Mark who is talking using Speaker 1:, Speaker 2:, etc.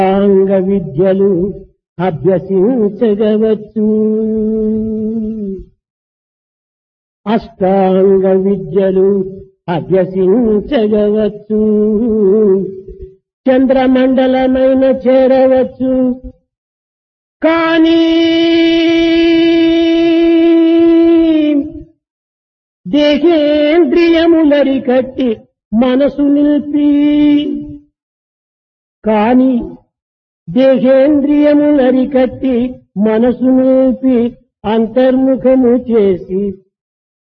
Speaker 1: అంగ విద్యలు అభ్యసించగవచ్చు అష్టాంగ విద్యలు అభ్యసించగవచ్చు చంద్రమండలమైన చేరవచ్చు కానీ దేహేంద్రియములరి కట్టి మనసు నిలిపి కాని దేహేంద్రియములరి కట్టి మనసు నిలిపి అంతర్ముఖము చేసి